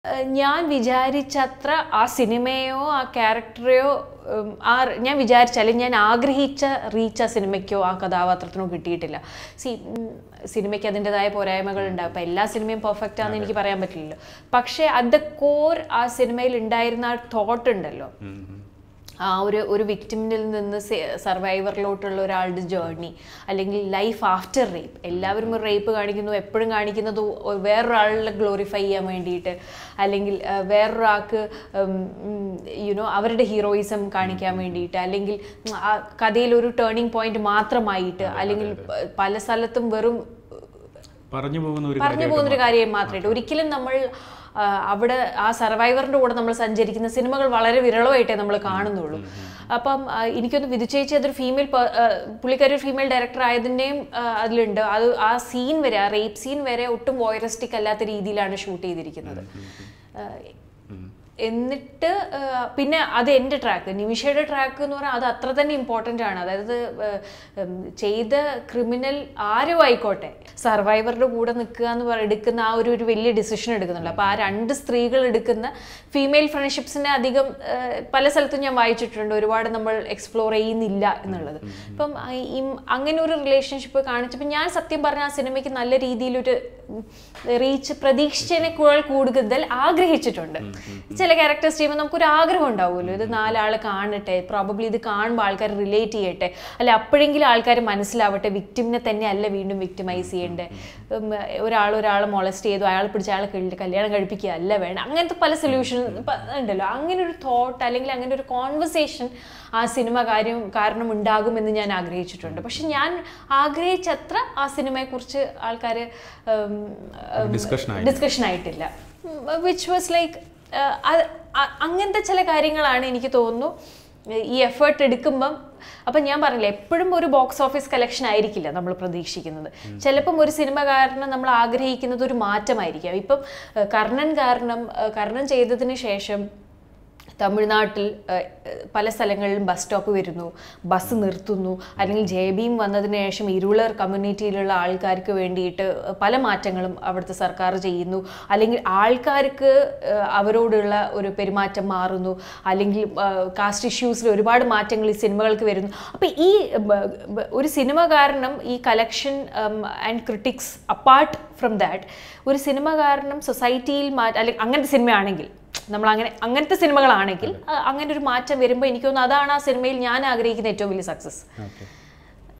ഏഹ് ഞാൻ വിചാരിച്ചത്ര ആ സിനിമയോ ആ ക്യാരക്ടറെയോ ഉം, ആ ര- ഞാൻ വിചാരിച്ച അല്ലെങ്കിൽ ഞാൻ ആഗ്രഹിച്ച റീച്ച് ആ സിനിമയ്ക്കോ ആ കഥാപാത്രത്തിനോ കിട്ടിയിട്ടില്ല സി സിനിമയ്ക്ക് അതിൻ്റെതായ പോരായ്മകൾ ഉണ്ടാവും അപ്പം എല്ലാ സിനിമയും പെർഫെക്റ്റ് ആണെന്ന് എനിക്ക് പറയാൻ പറ്റില്ലല്ലോ പക്ഷേ അറ്റ് ദ കോർ ആ സിനിമയിൽ ഉണ്ടായിരുന്ന ആ തോട്ട് ഉണ്ടല്ലോ ആ ഒരു ഒരു വിക്ടിമിൽ നിന്ന് സർവൈവറിലോട്ടുള്ള ഒരാളുടെ ജേർണി അല്ലെങ്കിൽ ലൈഫ് ആഫ്റ്റർ റേപ്പ് എല്ലാവരും ഒരു റേപ്പ് കാണിക്കുന്നു എപ്പോഴും കാണിക്കുന്നത് ഒ- വേറൊരാളെ ഗ്ലോറിഫൈ ചെയ്യാൻ വേണ്ടിയിട്ട് അല്ലെങ്കിൽ ആ, വേറൊരാൾക്ക് യുനോ അവരുടെ ഹീറോയിസം കാണിക്കാൻ വേണ്ടിയിട്ട് അല്ലെങ്കിൽ ഉം, ആ കഥയിൽ ഒരു ടേണിംഗ് പോയിന്റ് മാത്രമായിട്ട് അല്ലെങ്കിൽ പല സ്ഥലത്തും വെറും പറഞ്ഞു പോകുന്ന ഒരു പറഞ്ഞു പോകുന്ന ഒരു കാര്യം മാത്രമായിട്ട് ഒരിക്കലും നമ്മൾ ആ, അവിടെ ആ സർവൈവറിന്റെ കൂടെ നമ്മൾ സഞ്ചരിക്കുന്ന സിനിമകൾ വളരെ വിരളമായിട്ടേ നമ്മൾ കാണുന്നുള്ളൂ അപ്പം ആ, എനിക്കൊന്ന് വിധിച്ചേച്ചി അതൊരു ഫീമെയിൽ പുള്ളിക്കാരി ഒരു ഫീമെയിൽ ഡയറക്ടർ ആയതിൻ്റെയും അതിലുണ്ട് അത് ആ സീൻ വരെ ആ റേപ്പ് സീൻ വരെ ഒട്ടും വോയറിസ്റ്റിക് അല്ലാത്ത രീതിയിലാണ് ഷൂട്ട് ചെയ്തിരിക്കുന്നത് ആ, എന്നിട്ട് ആ, പിന്നെ അത് എൻ്റെ ട്രാക്ക് നിമിഷയുടെ ട്രാക്ക് എന്ന് പറഞ്ഞാൽ അത് അത്ര തന്നെ ഇമ്പോർട്ടൻ്റ് ആണ് അതായത് ആ, ഉം, ചെയ്ത ക്രിമിനൽ ആരും ആയിക്കോട്ടെ സർവൈവറുടെ കൂടെ നിൽക്കുക എന്ന് പറ എടുക്കുന്ന ആ ഒരു ഒരു വലിയ ഡിസിഷൻ എടുക്കുന്നുണ്ട് അപ്പോൾ ആ രണ്ട് സ്ത്രീകൾ എടുക്കുന്ന ഫീമെയിൽ ഫ്രണ്ട്ഷിപ്സിനെ അധികം ആ, പല സ്ഥലത്തും ഞാൻ വായിച്ചിട്ടുണ്ട് ഒരുപാട് നമ്മൾ എക്സ്പ്ലോർ ചെയ്യുന്നില്ല എന്നുള്ളത് ഇപ്പം ആ ഈ അങ്ങനെ ഒരു റിലേഷൻഷിപ്പ് കാണിച്ചപ്പോൾ ഞാൻ സത്യം പറഞ്ഞ ആ സിനിമയ്ക്ക് നല്ല രീതിയിലൊരു റീച്ച് പ്രതീക്ഷിച്ചതിനേക്കാൾ കൂടുതൽ ആഗ്രഹിച്ചിട്ടുണ്ട് ചില ക്യാരക്ടേഴ്സ് ചെയ്യുമ്പോൾ നമുക്കൊരു ആഗ്രഹം ഉണ്ടാവുമല്ലോ ഇത് നാലാൾ കാണട്ടെ പ്രോബബ്ലി ഇത് കാണുമ്പോൾ ആൾക്കാർ റിലേറ്റ് ചെയ്യട്ടെ അല്ലെ അപ്പോഴെങ്കിലും ആൾക്കാർ മനസ്സിലാവട്ടെ വിക്ടിമിനെ തന്നെ അല്ല വീണ്ടും വിക്ടിമൈസ് ചെയ്യേണ്ടത് ഒരാൾ ഒരാൾ മൊളസ്റ്റ് ചെയ്തു അയാൾ പിടിച്ച അയാളെ കഴി- കല്യാണം കഴിപ്പിക്കുക അല്ല വേണം അങ്ങനത്തെ പല സൊല്യൂഷൻ ഉണ്ടല്ലോ അങ്ങനെ ഒരു തോട്ട് അല്ലെങ്കിൽ അങ്ങനെ ഒരു കോൺവെർസേഷൻ ആ സിനിമ കാര്യം കാരണം ഉണ്ടാകുമെന്ന് ഞാൻ ആഗ്രഹിച്ചിട്ടുണ്ട് പക്ഷെ ഞാൻ ആഗ്രഹിച്ചത്ര ആ സിനിമയെക്കുറിച്ച് ആൾക്കാർ ഡിസ്കഷൻ ആയി ഡിസ്കഷൻ ആയിട്ടില്ല വിച്ച് വാസ് ലൈക്ക് അങ്ങനത്തെ ചില കാര്യങ്ങളാണ് എനിക്ക് തോന്നുന്നു ഈ എഫേർട്ട് എടുക്കുമ്പം അപ്പം ഞാൻ പറഞ്ഞില്ല എപ്പോഴും ഒരു ബോക്സ് ഓഫീസ് കളക്ഷൻ ആയിരിക്കില്ല നമ്മൾ പ്രതീക്ഷിക്കുന്നത് ചിലപ്പം ഒരു സിനിമ കാരണം നമ്മൾ ആഗ്രഹിക്കുന്നത് ഒരു മാറ്റമായിരിക്കാം ഇപ്പം ഏഹ്, കർണൻ കാരണം ഏഹ്, കർണൻ ചെയ്തതിന് ശേഷം തമിഴ്നാട്ടിൽ ഏഹ്, പല സ്ഥലങ്ങളിലും ബസ് സ്റ്റോപ്പ് വരുന്നു ബസ് നിർത്തുന്നു അല്ലെങ്കിൽ ജെ ബിയും വന്നതിന് ശേഷം ഇരുളർ കമ്മ്യൂണിറ്റിയിലുള്ള ആൾക്കാർക്ക് വേണ്ടിയിട്ട് പല മാറ്റങ്ങളും അവിടുത്തെ സർക്കാർ ചെയ്യുന്നു അല്ലെങ്കിൽ ആൾക്കാർക്ക് ഏഹ്, അവരോടുള്ള ഒരു പെരുമാറ്റം മാറുന്നു അല്ലെങ്കിൽ കാസ്റ്റ് ഇഷ്യൂസിൽ ഒരുപാട് മാറ്റങ്ങൾ ഈ സിനിമകൾക്ക് വരുന്നു അപ്പോൾ ഈ ബ- ബ- ഒരു സിനിമ കാരണം ഈ collection and critics apart from that ഒരു സിനിമ കാരണം സൊസൈറ്റിയിൽ മാറ്റ അല്ലെങ്കിൽ അങ്ങനത്തെ സിനിമയാണെങ്കിൽ നമ്മൾ അങ്ങനെ അങ്ങനത്തെ സിനിമകളാണെങ്കിൽ അഹ് അങ്ങനെ ഒരു മാറ്റം വരുമ്പോൾ എനിക്ക് തോന്നുന്നു അതാണ് ആ സിനിമയിൽ ഞാൻ ആഗ്രഹിക്കുന്ന ഏറ്റവും വലിയ സക്സസ് ഓക്കെ